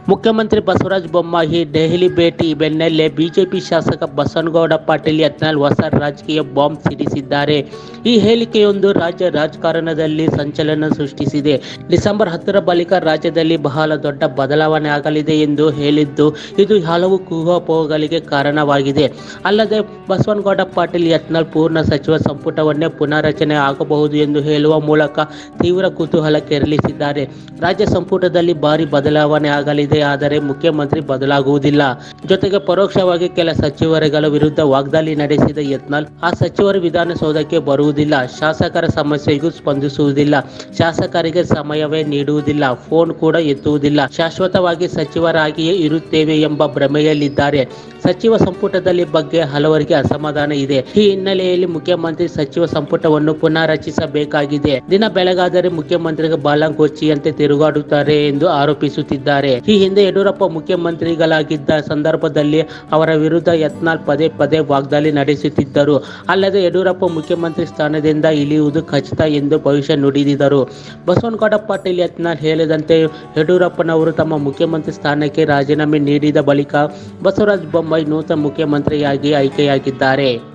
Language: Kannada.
ಮುಖ್ಯಮಂತ್ರಿ ಬಸವರಾಜ ಬೊಮ್ಮಾಯಿ ದೆಹಲಿ ಭೇಟಿ ಬೆನ್ನಲ್ಲೇ ಬಿಜೆಪಿ ಶಾಸಕ ಬಸನಗೌಡ ಪಾಟೀಲ್ ಯತ್ನಾಳ್ ಹೊಸ ರಾಜಕೀಯ ಬಾಂಬ್ ಸಿಡಿಸಿದ್ದಾರೆ ಈ ಹೇಳಿಕೆಯೊಂದು ರಾಜ್ಯ ರಾಜಕಾರಣದಲ್ಲಿ ಸಂಚಲನ ಸೃಷ್ಟಿಸಿದೆ ಡಿಸೆಂಬರ್ ಹತ್ತರ ಬಳಿಕ ರಾಜ್ಯದಲ್ಲಿ ಬಹಳ ದೊಡ್ಡ ಬದಲಾವಣೆ ಆಗಲಿದೆ ಎಂದು ಹೇಳಿದ್ದು ಇದು ಹಲವು ಕುಹಾಪೋಹಗಳಿಗೆ ಕಾರಣವಾಗಿದೆ ಅಲ್ಲದೆ ಬಸವನಗೌಡ ಪಾಟೀಲ್ ಯತ್ನಾಳ್ ಪೂರ್ಣ ಸಚಿವ ಸಂಪುಟವನ್ನೇ ಪುನಾರಚನೆ ಆಗಬಹುದು ಎಂದು ಹೇಳುವ ಮೂಲಕ ತೀವ್ರ ಕುತೂಹಲ ಕೆರಳಿಸಿದ್ದಾರೆ ರಾಜ್ಯ ಸಂಪುಟದಲ್ಲಿ ಭಾರಿ ಬದಲಾವಣೆ ಆಗಲಿದೆ ಆದರೆ ಮುಖ್ಯಮಂತ್ರಿ ಬದಲಾಗುವುದಿಲ್ಲ ಜೊತೆಗೆ ಪರೋಕ್ಷವಾಗಿ ಕೆಲ ಸಚಿವರುಗಳ ವಿರುದ್ಧ ವಾಗ್ದಾಳಿ ನಡೆಸಿದ ಯತ್ನಾಳ್ ಆ ಸಚಿವರು ವಿಧಾನಸೌಧಕ್ಕೆ ಬರುವುದಿಲ್ಲ ಶಾಸಕರ ಸಮಸ್ಯೆಗೂ ಸ್ಪಂದಿಸುವುದಿಲ್ಲ ಶಾಸಕರಿಗೆ ಸಮಯವೇ ನೀಡುವುದಿಲ್ಲ ಫೋನ್ ಕೂಡ ಎತ್ತುವುದಿಲ್ಲ ಶಾಶ್ವತವಾಗಿ ಸಚಿವರಾಗಿಯೇ ಇರುತ್ತೇವೆ ಎಂಬ ಭ್ರಮೆಯಲ್ಲಿದ್ದಾರೆ ಸಚಿವ ಸಂಪುಟದಲ್ಲಿ ಬಗ್ಗೆ ಹಲವರಿಗೆ ಅಸಮಾಧಾನ ಇದೆ ಈ ಹಿನ್ನೆಲೆಯಲ್ಲಿ ಮುಖ್ಯಮಂತ್ರಿ ಸಚಿವ ಸಂಪುಟವನ್ನು ಪುನಾರಚಿಸಬೇಕಾಗಿದೆ ದಿನ ಬೆಳಗಾದರೆ ಮುಖ್ಯಮಂತ್ರಿಗೆ ಬಾಲಂಗೋಚಿಯಂತೆ ತಿರುಗಾಡುತ್ತಾರೆ ಎಂದು ಆರೋಪಿಸುತ್ತಿದ್ದಾರೆ ಈ ಹಿಂದೆ ಯಡಿಯೂರಪ್ಪ ಮುಖ್ಯಮಂತ್ರಿಗಳಾಗಿದ್ದ ಸಂದರ್ಭದಲ್ಲಿ ಅವರ ವಿರುದ್ಧ ಯತ್ನಾಳ್ ಪದೇ ಪದೇ ವಾಗ್ದಾಳಿ ನಡೆಸುತ್ತಿದ್ದರು ಅಲ್ಲದೆ ಯಡಿಯೂರಪ್ಪ ಮುಖ್ಯಮಂತ್ರಿ ಸ್ಥಾನದಿಂದ ಇಳಿಯುವುದು ಖಚಿತ ಎಂದು ಭವಿಷ್ಯ ನುಡಿದಿದ್ದರು ಬಸವನಗೌಡ ಪಾಟೀಲ್ ಯತ್ನಾಳ್ ಹೇಳಿದಂತೆ ಯಡಿಯೂರಪ್ಪನವರು ತಮ್ಮ ಮುಖ್ಯಮಂತ್ರಿ ಸ್ಥಾನಕ್ಕೆ ರಾಜೀನಾಮೆ ನೀಡಿದ ಬಳಿಕ ಬಸವರಾಜ ಬೊಮ್ಮಾಯಿ ನೂತನ ಮುಖ್ಯಮಂತ್ರಿಯಾಗಿ ಆಯ್ಕೆಯಾಗಿದ್ದಾರೆ